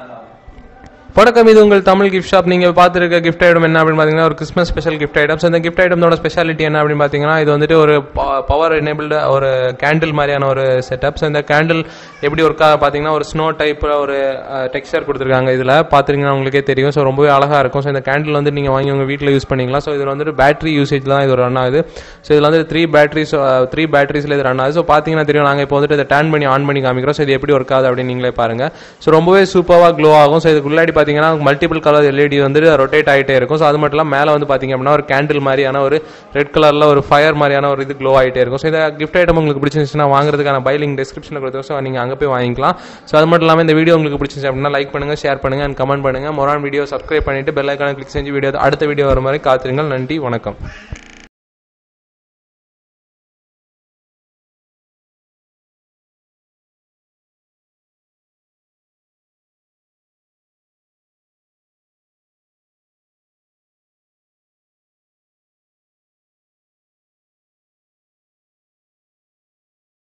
வணக்கம் இது உங்கள் தமிழ் கிஃப்ட் ஷாப் நீங்கள் பார்த்துருக்க கிஃப்ட் ஐட்டம் என்ன அப்படின்னு பார்த்தீங்கன்னா ஒரு கிறிஸ்மஸ் ஸ்பெஷல் கிஃப்ட் ஐட்டம்ஸ் இந்த கிஃப்ட் ஐட்டமோட ஸ்பெஷாலிட்டி என்ன அப்படின்னு பார்த்தீங்கன்னா இது வந்துட்டு ஒரு பவர் எனேபிள்டு ஒரு கேண்டில் மாதிரியான ஒரு செட்டப் ஸோ இந்த கேண்டில் எப்படி ஒர்க் ஆக பார்த்தீங்கன்னா ஒரு ஸ்னோ டைப்பில் ஒரு டெக்ஸ்டர் கொடுத்துருக்காங்க இதில் பார்த்துருங்கன்னா உங்களுக்கே தெரியும் ஸோ ரொம்பவே அழகாக இருக்கும் ஸோ இந்த கேண்டில் வந்து நீங்கள் வாங்கி உங்கள் வீட்டில் யூஸ் பண்ணிக்கலாம் ஸோ இதில் வந்துட்டு பேட்டரி யூசேஜில் தான் இது ரன் ஆகுது ஸோ இதில் வந்து த்ரீ பேட்டரிஸ் த்ரீ பேட்டரிஸில் இது ரன் ஆகுது ஸோ பார்த்தீங்கன்னா தெரியும் நாங்கள் இப்போ வந்துட்டு இதை டேன் பண்ணி ஆன் பண்ணி காமிக்கிறோம் ஸோ இது எப்படி ஒர்க் ஆகுது அப்படின்னு நீங்களே பாருங்கள் ஸோ ரொம்பவே சூப்பராக க்ளோ ஆகும் ஸோ இதுக்கு முன்னாடி பார்த்தீங்கன்னா மல்டிபிள் கலர் எல்இடி வந்து ரொட்டேட் ஆகிட்டே இருக்கும் ஸோ அது மட்டும் இல்லாமல் மேலே வந்து பார்த்தீங்க அப்படின்னா ஒரு கேண்டில் மாதிரியான ஒரு ரெட் கலரில் ஒரு ஃபயர் மாதிரியான ஒரு இது க்ளோ ஆகிட்டே இருக்கும் ஸோ இந்த கிஃப்ட் ஐட்டம் உங்களுக்கு பிடிச்சிருந்துச்சுன்னா வாங்குறதுக்கான பைலிங் டிஸ்கிரிப்ஷனில் கொடுத்துருக்கோம் ஸோ நீங்கள் அங்கே போய் வாங்கிக்கலாம் ஸோ அது மட்டும் இல்லாமல் இந்த வீடியோ உங்களுக்கு பிடிச்சிருந்துச்சு அப்படின்னா லைக் பண்ணுங்கள் ஷேர் பண்ணுங்கள் அண்ட் கமெண்ட் பண்ணுங்கள் மொரான் வீடியோ சப்ஸ்கிரைப் பண்ணிட்டு பெல் ஐக்கான கிளிக் செஞ்சு வீடியோ அடுத்த வீடியோ வர மாதிரி காத்திருங்கள் நன்றி வணக்கம்